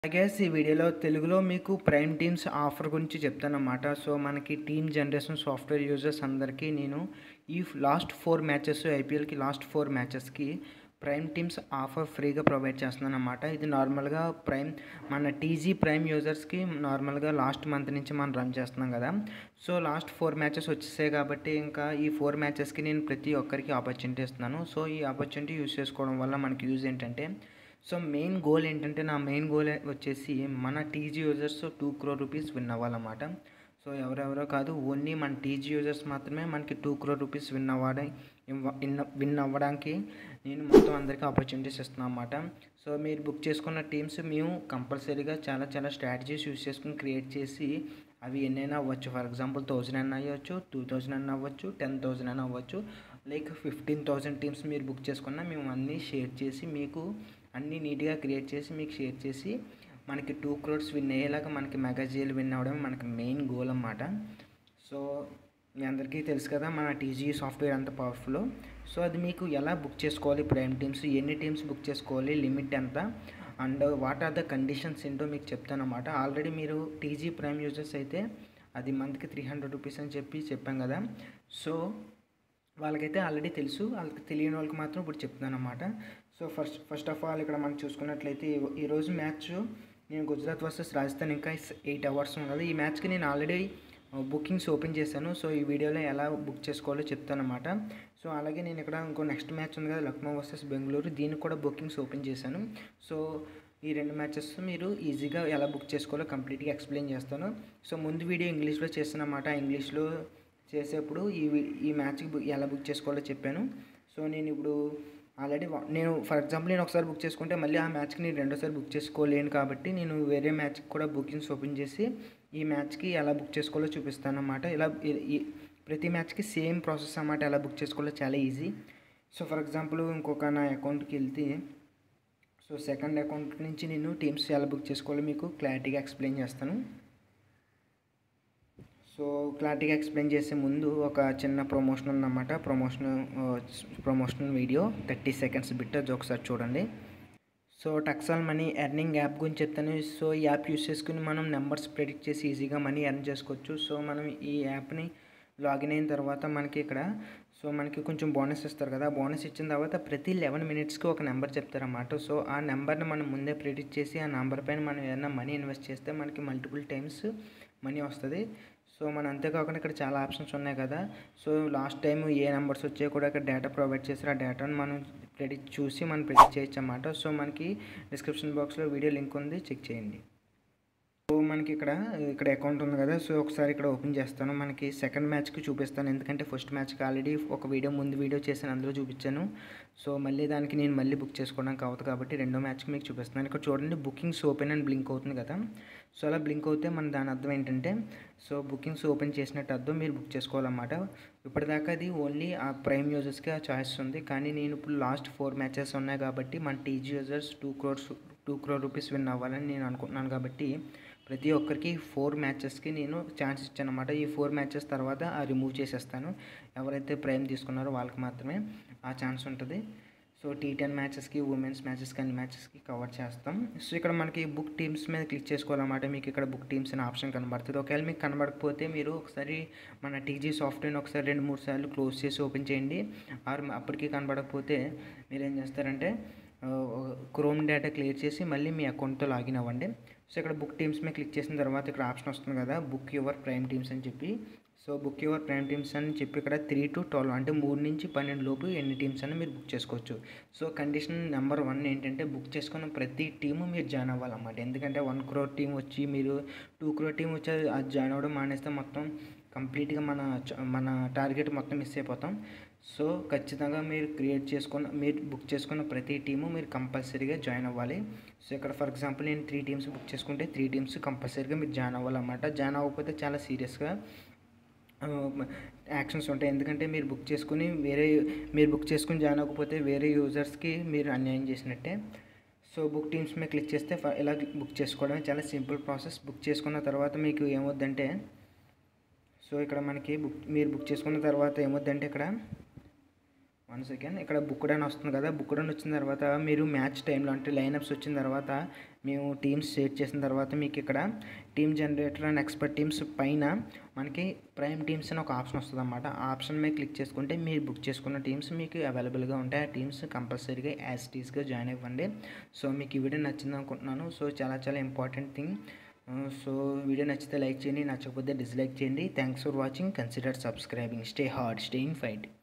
guys ఈ వీడియోలో తెలుగులో మీకు ప్రైమ్ టీమ్స్ ఆఫర్ గురించి చెప్తానమాట సో మనకి టీమ్ జనరేషన్ సాఫ్ట్వేర్ యూజర్స్ అందరికీ నేను ఈ లాస్ట్ ఫోర్ మ్యాచెస్ ఐపీఎల్కి లాస్ట్ ఫోర్ మ్యాచెస్కి ప్రైమ్ టీమ్స్ ఆఫర్ ఫ్రీగా ప్రొవైడ్ చేస్తున్నాను అనమాట ఇది నార్మల్గా ప్రైమ్ మన టీజీ ప్రైమ్ యూజర్స్కి నార్మల్గా లాస్ట్ మంత్ నుంచి మనం రన్ చేస్తున్నాం కదా సో లాస్ట్ ఫోర్ మ్యాచెస్ వచ్చేసాయి కాబట్టి ఇంకా ఈ ఫోర్ మ్యాచెస్కి నేను ప్రతి ఒక్కరికి ఆపర్చునిటీ ఇస్తున్నాను సో ఈ ఆపర్చునిటీ యూస్ చేసుకోవడం వల్ల మనకి యూజ్ ఏంటంటే సో మెయిన్ గోల్ ఏంటంటే నా మెయిన్ గోల్ వచ్చేసి మన TG users two crore rupees win అవ్వాలన్నమాట సో ఎవరెవరో కాదు ఓన్లీ మన టీజీ యూజర్స్ మాత్రమే మనకి టూ క్రోర్ రూపీస్ విన్ అవ్వడం విన్ అవ్వడానికి నేను మొత్తం అందరికీ ఆపర్చునిటీస్ ఇస్తున్నాను అన్నమాట సో మీరు బుక్ చేసుకున్న టీమ్స్ మేము కంపల్సరీగా చాలా చాలా స్ట్రాటజీస్ యూస్ చేసుకుని క్రియేట్ చేసి అవి ఎన్నైనా అవ్వచ్చు ఫర్ ఎగ్జాంపుల్ థౌజండ్ అన్న అవ్వచ్చు టూ థౌజండ్ అన్న అవ్వచ్చు టెన్ థౌజండ్ అన్న అవ్వచ్చు లైక్ ఫిఫ్టీన్ థౌజండ్ టీమ్స్ మీరు బుక్ చేసుకున్నా మేము అన్నీ షేర్ చేసి మీకు అన్నీ నీట్గా క్రియేట్ చేసి మీకు షేర్ చేసి మనకి టూ క్రోర్స్ విన్ అయ్యేలాగా మనకి మెగాజీలు విన్ అవ్వడం మనకి మెయిన్ గోల్ అన్నమాట సో మీ అందరికీ తెలుసు కదా మన టీజీ సాఫ్ట్వేర్ అంత పవర్ఫుల్ సో అది మీకు ఎలా బుక్ చేసుకోవాలి ప్రైమ్ టీమ్స్ ఎన్ని టీమ్స్ బుక్ చేసుకోవాలి లిమిట్ ఎంత and what are the conditions ఏంటో మీకు చెప్తాను అనమాట ఆల్రెడీ మీరు టీజీ ప్రైమ్ యూజర్స్ అయితే అది మంత్కి త్రీ హండ్రెడ్ రూపీస్ అని చెప్పి చెప్పాం కదా సో వాళ్ళకైతే ఆల్రెడీ తెలుసు వాళ్ళకి తెలియని వాళ్ళకి మాత్రం ఇప్పుడు చెప్తున్నాను అనమాట so first first of all ఇక్కడ మనం చూసుకున్నట్లయితే ఈరోజు మ్యాచ్ నేను గుజరాత్ వర్సెస్ రాజస్థాన్ ఇంకా ఎయిట్ అవర్స్ ఉన్నది ఈ మ్యాచ్కి నేను ఆల్రెడీ బుకింగ్స్ ఓపెన్ చేశాను సో ఈ వీడియోలో ఎలా బుక్ చేసుకోవాలో చెప్తానమాట సో అలాగే నేను ఇక్కడ ఇంకో నెక్స్ట్ మ్యాచ్ ఉంది కదా లక్నో వర్సెస్ బెంగళూరు దీనికి కూడా బుకింగ్స్ ఓపెన్ చేశాను సో ఈ రెండు మ్యాచెస్ మీరు ఈజీగా ఎలా బుక్ చేసుకోవాలో కంప్లీట్గా ఎక్స్ప్లెయిన్ చేస్తాను సో ముందు వీడియో ఇంగ్లీష్లో చేస్తున్నమాట ఇంగ్లీష్లో చేసేప్పుడు ఈ ఈ మ్యాచ్కి ఎలా బుక్ చేసుకోవాలో చెప్పాను సో నేను ఇప్పుడు ఆల్రెడీ నేను ఫర్ ఎగ్జాంపుల్ నేను ఒకసారి బుక్ చేసుకుంటే మళ్ళీ ఆ మ్యాచ్కి నేను రెండోసారి బుక్ చేసుకోలేను కాబట్టి నేను వేరే మ్యాచ్కి కూడా బుకింగ్స్ ఓపెన్ చేసి ఈ మ్యాచ్కి ఎలా బుక్ చేసుకోవాలో చూపిస్తాను అన్నమాట ఇలా ప్రతి మ్యాచ్కి సేమ్ ప్రాసెస్ అన్నమాట ఎలా బుక్ చేసుకోవాలో చాలా ఈజీ సో ఫర్ ఎగ్జాంపుల్ ఇంకొక నా అకౌంట్కి వెళ్తే సో సెకండ్ అకౌంట్ నుంచి నేను టీమ్స్ ఎలా బుక్ చేసుకోవాలో మీకు క్లారిటీగా ఎక్స్ప్లెయిన్ చేస్తాను సో క్లారిటీగా ఎక్స్ప్లెయిన్ చేసే ముందు ఒక చిన్న ప్రమోషన్ ఉందన్నమాట promotion promotional video thirty seconds bit అది ఒకసారి చూడండి సో టక్సాల్ మనీ ఎర్నింగ్ యాప్ గురించి చెప్తాను సో ఈ యాప్ యూస్ చేసుకుని మనం నెంబర్స్ ప్రెడిక్ట్ చేసి ఈజీగా మనీ ఎర్న్ చేసుకోవచ్చు సో మనం ఈ యాప్ని లాగిన్ అయిన తర్వాత మనకి ఇక్కడ సో మనకి కొంచెం బోనస్ ఇస్తారు కదా బోనస్ ఇచ్చిన తర్వాత ప్రతి లెవెన్ మినిట్స్కి ఒక నెంబర్ చెప్తారన్నమాట సో ఆ నెంబర్ని మనం ముందే ప్రెడిక్ట్ చేసి ఆ నెంబర్ పైన మనం ఏదైనా మనీ ఇన్వెస్ట్ చేస్తే మనకి మల్టిపుల్ టైమ్స్ మనీ వస్తుంది సో మన అంతేకాకుండా ఇక్కడ చాలా ఆప్షన్స్ ఉన్నాయి కదా సో లాస్ట్ టైం ఏ నెంబర్స్ వచ్చాయో కూడా ఇక్కడ డేటా ప్రొవైడ్ చేస్తారు ఆ డేటాను మనం ప్రెడిక్ట్ చూసి మనం ప్రెడిక్ట్ చేయొచ్చు అన్నమాట సో మనకి డిస్క్రిప్షన్ బాక్స్లో వీడియో లింక్ ఉంది చెక్ చేయండి సో మనకి ఇక్కడ ఇక్కడ అకౌంట్ ఉంది కదా సో ఒకసారి ఇక్కడ ఓపెన్ చేస్తాను మనకి సెకండ్ మ్యాచ్కి చూపిస్తాను ఎందుకంటే ఫస్ట్ మ్యాచ్కి ఆల్రెడీ ఒక వీడియో ముందు వీడియో చేశాను అందులో చూపించాను సో మళ్ళీ దానికి నేను మళ్ళీ బుక్ చేసుకోవడానికి అవుతుంది కాబట్టి రెండో మ్యాచ్కి మీకు చూపిస్తున్నాను ఇక్కడ చూడండి బుకింగ్స్ ఓపెన్ అని బ్లింక్ అవుతుంది కదా సో అలా బ్లింక్ అవుతే మన దాని అర్థం ఏంటంటే సో బుకింగ్స్ ఓపెన్ చేసినట్టు అర్థం మీరు బుక్ చేసుకోవాలన్నమాట ఇప్పటిదాకా అది ఓన్లీ ఆ ప్రైమ్ యూజర్స్కి ఆ చాయిస్ ఉంది కానీ నేను ఇప్పుడు లాస్ట్ ఫోర్ మ్యాచెస్ ఉన్నాయి కాబట్టి మన TG users two crores two crore rupees win అవ్వాలని నేను అనుకుంటున్నాను కాబట్టి ప్రతి ఒక్కరికి ఫోర్ మ్యాచెస్కి నేను ఛాన్స్ ఇచ్చాను అనమాట ఈ ఫోర్ మ్యాచెస్ తర్వాత ఆ రిమూవ్ చేసేస్తాను ఎవరైతే ప్రైమ్ తీసుకున్నారో వాళ్ళకి మాత్రమే ఆ ఛాన్స్ ఉంటుంది సో టీ టెన్ మ్యాచెస్కి ఉమెన్స్ మ్యాచెస్కి అన్ని మ్యాచెస్కి కవర్ చేస్తాం సో ఇక్కడ మనకి బుక్ టీమ్స్ మీద క్లిక్ చేసుకోవాలన్నమాట మీకు ఇక్కడ బుక్ టీమ్స్ అనే ఆప్షన్ కనబడుతుంది ఒకవేళ మీకు కనబడకపోతే మీరు ఒకసారి మన టీజీ సాఫ్ట్వేర్ ఒకసారి రెండు మూడు సార్లు క్లోజ్ చేసి ఓపెన్ చేయండి ఆరు అప్పటికి కనబడకపోతే మీరు ఏం చేస్తారంటే క్రోమ్ డేటా క్లియర్ చేసి మళ్ళీ మీ అకౌంట్తో లాగిన్ అవ్వండి సో ఇక్కడ బుక్ టీమ్స్ మీద క్లిక్ చేసిన తర్వాత ఇక్కడ ఆప్షన్ వస్తుంది కదా బుక్ యువర్ ప్రైమ్ టీమ్స్ అని చెప్పి so book your prime teams అని చెప్పి ఇక్కడ త్రీ టు ట్వెల్వ్ అంటే మూడు నుంచి పన్నెండు లోపు ఎన్ని టీమ్స్ అని మీరు బుక్ చేసుకోవచ్చు సో కండిషన్ నెంబర్ వన్ ఏంటంటే బుక్ చేసుకున్న ప్రతి టీము మీరు జాయిన్ అవ్వాలన్నమాట ఎందుకంటే వన్ క్రోర్ టీం వచ్చి మీరు టూ క్రోర్ టీం వచ్చి అది జాయిన్ అవ్వడం మానేస్తే మొత్తం కంప్లీట్గా మన మన టార్గెట్ మొత్తం మిస్ అయిపోతాం సో ఖచ్చితంగా మీరు క్రియేట్ చేసుకున్న మీరు బుక్ చేసుకున్న ప్రతి టీము మీరు కంపల్సరీగా జాయిన్ అవ్వాలి సో ఇక్కడ ఫర్ ఎగ్జాంపుల్ నేను త్రీ టీమ్స్ బుక్ చేసుకుంటే త్రీ టీమ్స్ కంపల్సరీగా మీరు జాయిన్ అవ్వాలన్నమాట జాయిన్ అవ్వకపోతే చాలా సీరియస్గా యాక్షన్స్ ఉంటాయి ఎందుకంటే మీరు బుక్ చేసుకుని వేరే మీరు బుక్ చేసుకుని జాయిన్ అవ్వకపోతే వేరే యూజర్స్కి మీరు అన్యాయం చేసినట్టే సో బుక్ టీమ్స్ మీద క్లిక్ చేస్తే ఇలా బుక్ చేసుకోవడం చాలా సింపుల్ ప్రాసెస్ బుక్ చేసుకున్న తర్వాత మీకు ఏమవుద్దంటే సో ఇక్కడ మనకి బుక్ మీరు బుక్ చేసుకున్న తర్వాత ఏమవుద్దంటే ఇక్కడ వన్ సెకండ్ ఇక్కడ బుక్డ్ అని వస్తుంది కదా బుక్డ్ అని వచ్చిన తర్వాత మీరు మ్యాచ్ టైంలో అంటే లైనప్స్ వచ్చిన తర్వాత మేము టీమ్స్ సెట్ చేసిన తర్వాత మీకు ఇక్కడ team generator and expert teams పైన మనకి ప్రైమ్ టీమ్స్ అని ఒక ఆప్షన్ వస్తుంది అనమాట ఆ ఆప్షన్ మీద క్లిక్ చేసుకుంటే మీరు బుక్ చేసుకున్న టీమ్స్ మీకు అవైలబుల్గా ఉంటాయి ఆ టీమ్స్ కంపల్సరీగా యాజ్ టీస్గా జాయిన్ అవ్వండి సో మీకు ఈ వీడియో నచ్చింది అనుకుంటున్నాను సో చాలా చాలా ఇంపార్టెంట్ థింగ్ సో వీడియో నచ్చితే లైక్ చేయండి నచ్చకపోతే డిస్లైక్ చేయండి thanks for watching consider subscribing stay hard stay in fight